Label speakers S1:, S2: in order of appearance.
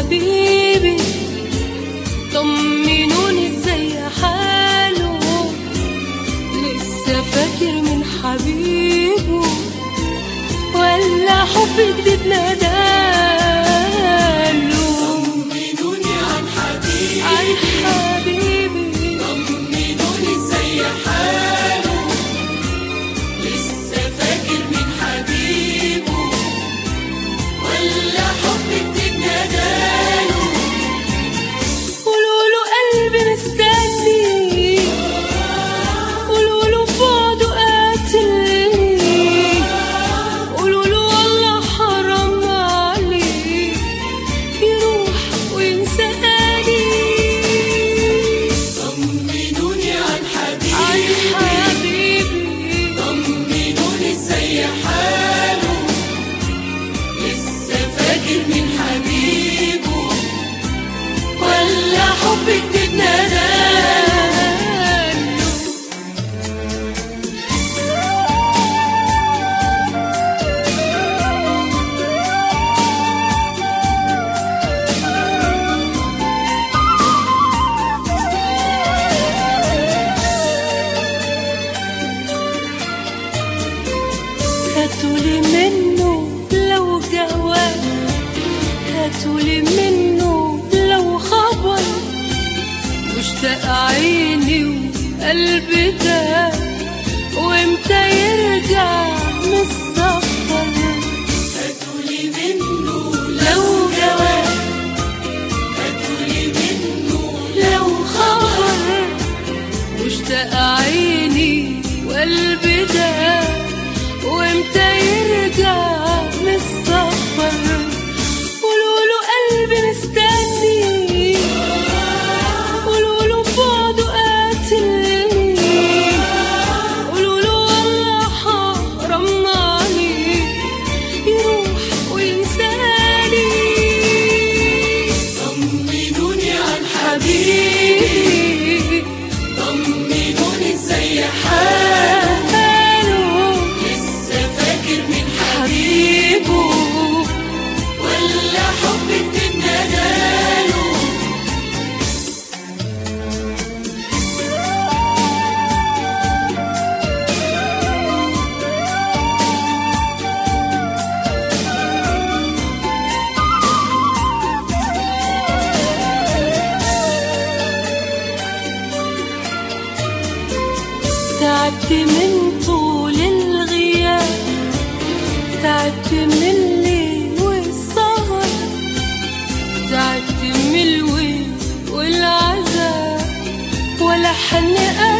S1: حبيبي طمنوني ازاي حاله لسه فاكر من حبيبه ولا حب جديد ناداله
S2: طمنوني عن حبيبي
S1: عن حبيبي
S2: طمنوني ازاي حاله لسه فاكر من حبيبه ولا حب جديد ناداله
S1: قولوا له قلبي مستني قولوا له بعده قاتلني قولوا له والله حرام عليه يروح وينساني
S2: طمنوني عن
S1: عن
S2: حبيبي
S1: حبيبي
S2: طمنوني ازاي حاله لسه فاكر من حبيبه ولا حب جديد ناداله
S1: هاتولي منه لو جواب هاتولي منه لو خبر مشتاق عيني وقلبي ده وامتى يرجع من السفر
S2: هاتولي منه
S1: لو جواب
S2: هاتولي منه
S1: لو خبر مشتاق عيني وقلبي ده وامتى يرجع من السفر قولوا له قلبي مستني قولوا له بعده قاتلني قولوا له والله حرام عليه يروح وينساني
S2: طمنوني عن حبيبي
S1: حبيبي
S2: طمنوني ازاي
S1: حاله
S2: لسه فاكر من
S1: حبيبه
S2: ولا حب جديد ناداله
S1: تعبت من طول الغياب تعبت من الليل والسهر تعبت من الويل والعذاب ولا حن